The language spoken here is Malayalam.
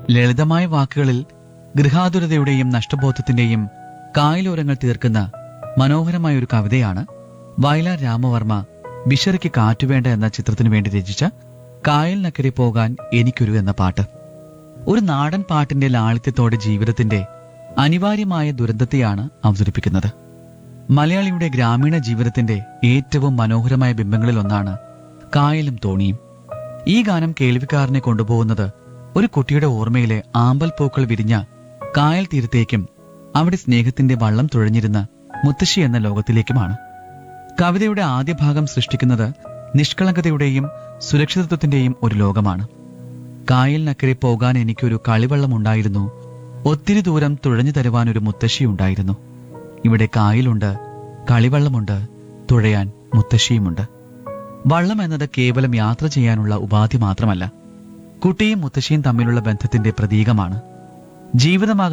ലളിതമായ വാക്കുകളിൽ ഗൃഹാതുരതയുടെയും നഷ്ടബോധത്തിന്റെയും കായലോരങ്ങൾ തീർക്കുന്ന മനോഹരമായ ഒരു കവിതയാണ് വയലാർ രാമവർമ്മ ബിഷറിക്ക് കാറ്റുവേണ്ട എന്ന ചിത്രത്തിനു വേണ്ടി രചിച്ച കായലിനക്കരെ പോകാൻ എനിക്കൊരു എന്ന പാട്ട് ഒരു നാടൻ പാട്ടിന്റെ ലാളിത്യത്തോടെ ജീവിതത്തിന്റെ അനിവാര്യമായ ദുരന്തത്തെയാണ് അവതരിപ്പിക്കുന്നത് മലയാളിയുടെ ഗ്രാമീണ ജീവിതത്തിന്റെ ഏറ്റവും മനോഹരമായ ബിംബങ്ങളിൽ ഒന്നാണ് കായലും തോണിയും ഈ ഗാനം കേൾവിക്കാരനെ കൊണ്ടുപോകുന്നത് ഒരു കുട്ടിയുടെ ഓർമ്മയിലെ ആമ്പൽ പൂക്കൾ വിരിഞ്ഞ കായൽ തീരത്തേക്കും അവിടെ സ്നേഹത്തിന്റെ വള്ളം തുഴഞ്ഞിരുന്ന മുത്തശ്ശി എന്ന ലോകത്തിലേക്കുമാണ് കവിതയുടെ ആദ്യ ഭാഗം സൃഷ്ടിക്കുന്നത് നിഷ്കളങ്കതയുടെയും സുരക്ഷിതത്വത്തിന്റെയും ഒരു ലോകമാണ് കായലിനക്കരെ പോകാൻ എനിക്കൊരു കളിവള്ളമുണ്ടായിരുന്നു ഒത്തിരി ദൂരം തുഴഞ്ഞു തരുവാൻ ഒരു മുത്തശ്ശിയുണ്ടായിരുന്നു ഇവിടെ കായലുണ്ട് കളിവള്ളമുണ്ട് തുഴയാൻ മുത്തശ്ശിയുമുണ്ട് വള്ളം എന്നത് കേവലം യാത്ര ചെയ്യാനുള്ള ഉപാധി മാത്രമല്ല കുട്ടിയും മുത്തശ്ശിയും തമ്മിലുള്ള ബന്ധത്തിന്റെ പ്രതീകമാണ് ജീവിതമാകുന്ന